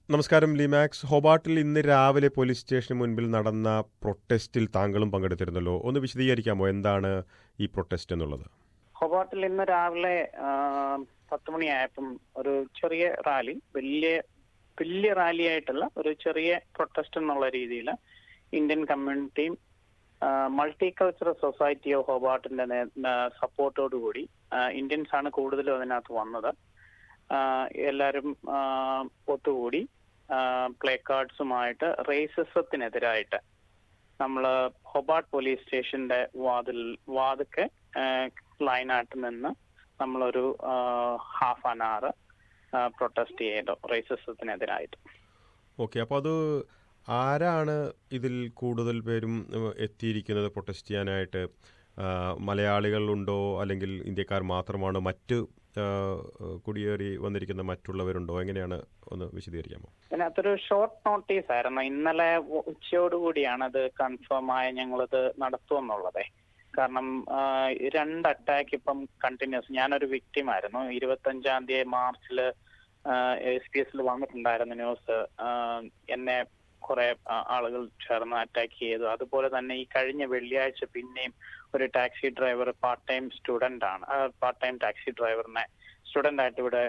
നമസ്കാരം ലിമാക്സ് ഹോബാട്ടിൽ ഇന്ന് രാവിലെ പോലീസ് സ്റ്റേഷന് മുൻപിൽ നടന്ന പ്രൊട്ടസ്റ്റിൽ താങ്കളും പങ്കെടുത്തിരുന്നല്ലോ ഒന്ന് വിശദീകരിക്കാമോ എന്താണ് ഈ പ്രൊട്ടസ്റ്റ് എന്നുള്ളത് ഹൊബാട്ടിൽ ഇന്ന് രാവിലെ ആ, പത്ത് മണിയായപ്പം ഒരു ചെറിയ റാലി വലിയ വലിയ റാലി ആയിട്ടുള്ള ഒരു ചെറിയ പ്രൊട്ടസ്റ്റ് എന്നുള്ള രീതിയിൽ ഇന്ത്യൻ കമ്മ്യൂണിറ്റിയും മൾട്ടി കൾച്ചറൽ സൊസൈറ്റി ഓഫ് ഹോബാട്ടിന്റെ സപ്പോർട്ടോടുകൂടി ഇന്ത്യൻസ് ആണ് കൂടുതലും അതിനകത്ത് വന്നത് ആ, എല്ലാവരും ആ, ഒത്തുകൂടി പ്ലേ കാർഡ്സുമായിട്ട് റേസിസത്തിനെതിരായിട്ട് നമ്മൾ ഹൊബാട്ട് പോലീസ് സ്റ്റേഷന്റെ വാതിൽ വാതിക്ക് ലൈനായിട്ട് നിന്ന് നമ്മളൊരു ഹാഫ് ആൻ അവർ പ്രൊട്ടസ്റ്റ് ചെയ്തു റേസിസത്തിനെതിരായിട്ട് ഓക്കെ അപ്പോൾ അത് ആരാണ് ഇതിൽ കൂടുതൽ പേരും ഏഹ്, എത്തിയിരിക്കുന്നത് പ്രൊട്ടസ്റ്റ് ചെയ്യാനായിട്ട് ആ, മലയാളികളുണ്ടോ അല്ലെങ്കിൽ ഇന്ത്യക്കാർ മാത്രമാണോ മറ്റ് ആ, കുടിയേറി വന്നിരിക്കുന്ന മറ്റുള്ളവരുണ്ടോ എങ്ങനെയാണ് ഒന്ന് വിശദീകരിക്കാമോ ഇതിനകത്തൊരു ഷോർട്ട് നോട്ടീസ് ആയിരുന്നു ഇന്നലെ ഉ- ഉച്ചയോടുകൂടിയാണ് അത് കൺഫേം ആയ ഞങ്ങളിത് നടത്തുമെന്നുള്ളത് കാരണം ആ, രണ്ട് അറ്റാക്ക് ഇപ്പം കണ്ടിന്യൂസ് ഞാനൊരു വിക്ടിം ആയിരുന്നു ഇരുപത്തഞ്ചാം തീയതി മാർച്ചിൽ എസ് പി എസിൽ വന്നിട്ടുണ്ടായിരുന്നു ന്യൂസ് എന്നെ കുറെ ആ- ആളുകൾ ചേർന്ന് അറ്റാക്ക് ചെയ്തു അതുപോലെ തന്നെ ഈ കഴിഞ്ഞ വെള്ളിയാഴ്ച പിന്നെയും ഒരു taxi driver part time student ആണ് പാർട്ട് ടൈം ടാക്സി ഡ്രൈവറിനെ സ്റ്റുഡന്റ് ആയിട്ട് ഇവിടെ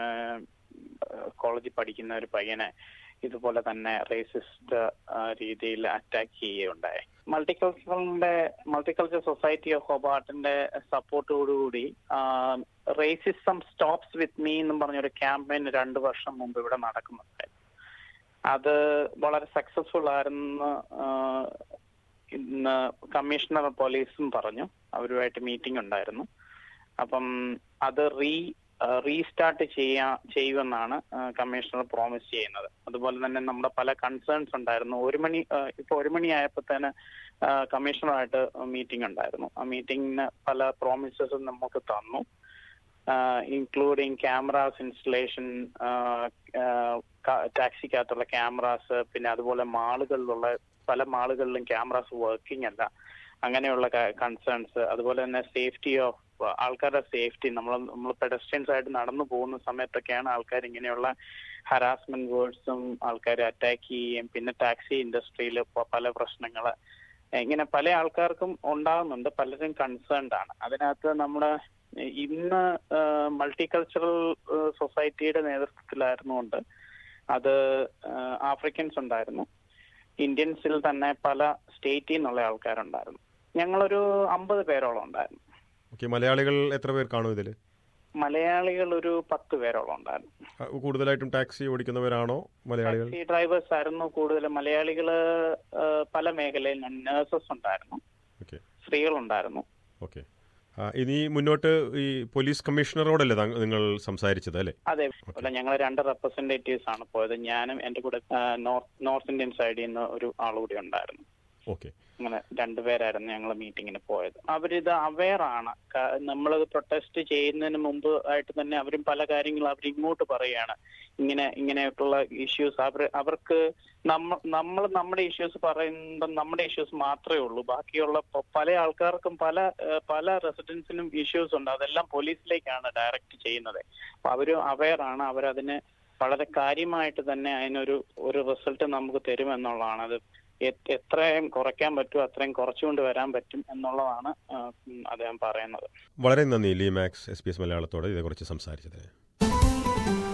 കോളേജിൽ പഠിക്കുന്ന ഒരു പയ്യനെ ഇതുപോലെ തന്നെ റേസിസ്റ്റ് രീതിയിൽ അറ്റാക്ക് ചെയ്യുകയുണ്ടായി മൾട്ടികൾച്ചറലിന്റെ മൾട്ടികൾച്ചർ സൊസൈറ്റി ഓഫ് ഹോബാർട്ടിന്റെ സപ്പോർട്ടോടുകൂടി റേസിസം സ്റ്റോപ്സ് വിത്ത് മീ എന്നും പറഞ്ഞൊരു ക്യാമ്പയിൻ രണ്ടു വർഷം മുമ്പ് ഇവിടെ നടക്കുന്നുണ്ടായിരുന്നു അത് വളരെ സക്സസ്ഫുൾ ആയിരുന്നു ആ, ഇന്ന് കമ്മീഷണർ പോലീസും പറഞ്ഞു അവരുമായിട്ട് മീറ്റിംഗ് ഉണ്ടായിരുന്നു അപ്പം അത് റീ റീസ്റ്റാർട്ട് ചെയ്യാ ചെയ്യുമെന്നാണ് കമ്മീഷണർ പ്രോമിസ് ചെയ്യുന്നത് അതുപോലെ തന്നെ നമ്മുടെ പല കൺസേൺസ് ഉണ്ടായിരുന്നു ഒരു മണി ആ, ഇപ്പൊ ഒരു മണി ആയപ്പോ തന്നെ കമ്മീഷണറായിട്ട് മീറ്റിംഗ് ഉണ്ടായിരുന്നു ആ മീറ്റിംഗിന് പല പ്രോമിസസും നമുക്ക് തന്നു ഇൻക്ലൂഡിങ് ക്യാമറാസ് ഇൻസ്റ്റലേഷൻ ടാക്സിക്കകത്തുള്ള ക്യാമറാസ് പിന്നെ അതുപോലെ മാളുകളിലുള്ള പല മാളുകളിലും ക്യാമറാസ് വർക്കിംഗ് അല്ല അങ്ങനെയുള്ള കൺസേൺസ് അതുപോലെ തന്നെ സേഫ്റ്റി ഓഫ് ആൾക്കാരുടെ സേഫ്റ്റി നമ്മൾ നമ്മൾ പെഡസ്ട്രിയൻസ് ആയിട്ട് നടന്നു പോകുന്ന സമയത്തൊക്കെയാണ് ആൾക്കാർ ഇങ്ങനെയുള്ള ഹറാസ്മെന്റ് വേർഡ്സും ആൾക്കാർ അറ്റാക്ക് ചെയ്യുകയും പിന്നെ ടാക്സി ഇൻഡസ്ട്രിയിൽ പല പ്രശ്നങ്ങൾ ഇങ്ങനെ പല ആൾക്കാർക്കും ഉണ്ടാകുന്നുണ്ട് പലരും കൺസേൺഡ് ആണ് അതിനകത്ത് നമ്മുടെ ഇന്ന് മൾട്ടി കൾച്ചറൽ സൊസൈറ്റിയുടെ നേതൃത്വത്തിലായിരുന്നുകൊണ്ട് അത് ആഫ്രിക്കൻസ് ഉണ്ടായിരുന്നു ഇന്ത്യൻസിൽ തന്നെ പല സ്റ്റേറ്റിൽ നിന്നുള്ള ആൾക്കാരുണ്ടായിരുന്നു ഞങ്ങളൊരു അമ്പത് പേരോളം ഉണ്ടായിരുന്നു ഓക്കെ മലയാളികൾ എത്ര പേർ കാണും ഇതിൽ മലയാളികൾ ഒരു പത്ത് പേരോളം ഉണ്ടായിരുന്നു കൂടുതലായിട്ടും ടാക്സി ഓടിക്കുന്നവരാണോ മലയാളികൾ ടാക്സി ഡ്രൈവേഴ്സ് ആയിരുന്നു കൂടുതൽ മലയാളികള് ആ, പല മേഖലയിൽ നഴ്സസ് ഉണ്ടായിരുന്നു ഓക്കെ സ്ത്രീകളുണ്ടായിരുന്നു ഓക്കെ ഇനി മുന്നോട്ട് ഈ പോലീസ് കമ്മീഷണറോടല്ലേ താങ്കൾ- നിങ്ങൾ സംസാരിച്ചത് അല്ലേ അതെ അല്ല ഞങ്ങൾ രണ്ട് റെപ്രസെന്റേറ്റീവ്സ് ആണ് പോയത് ഞാനും എന്റെ കൂടെ ആ, നോർത്ത് നോർത്ത് ഇന്ത്യൻ സൈഡിൽ നിന്ന് ഒരു ആളുകൂടി ഉണ്ടായിരുന്നു ഓക്കെ അങ്ങനെ രണ്ടുപേരായിരുന്നു ഞങ്ങൾ മീറ്റിങ്ങിന് പോയത് അവരിത് അവെയർ ആണ് നമ്മളത് പ്രൊട്ടസ്റ്റ് ചെയ്യുന്നതിന് മുമ്പ് ആയിട്ട് തന്നെ അവരും പല കാര്യങ്ങളും അവർ ഇങ്ങോട്ട് പറയുകയാണ് ഇങ്ങനെ ഇങ്ങനെയൊക്കെയുള്ള ഇഷ്യൂസ് അവർ അവർക്ക് നമ്മ നമ്മൾ നമ്മുടെ ഇഷ്യൂസ് പറയുമ്പോൾ നമ്മുടെ ഇഷ്യൂസ് മാത്രമേ ഉള്ളൂ ബാക്കിയുള്ള പ- പല ആൾക്കാർക്കും പല ഏഹ്, പല റെസിഡൻസിനും ഇഷ്യൂസ് ഉണ്ട് അതെല്ലാം പോലീസിലേക്കാണ് ഡയറക്റ്റ് ചെയ്യുന്നത് അപ്പൊ അവരും അവെയർ ആണ് അവരതിന് വളരെ കാര്യമായിട്ട് തന്നെ അതിനൊരു ഒരു റിസൾട്ട് നമുക്ക് തരുമെന്നുള്ളതാണ് അത് എ- എത്രയും കുറയ്ക്കാൻ പറ്റുമോ അത്രയും കുറച്ചുകൊണ്ട് വരാൻ പറ്റും എന്നുള്ളതാണ് ആ, ഉം, അദ്ദേഹം പറയുന്നത് വളരെ നന്ദി ലീമാക്സ് എസ് പി എസ് മലയാളത്തോട് ഇതേക്കുറിച്ച് സംസാരിച്ചതിന്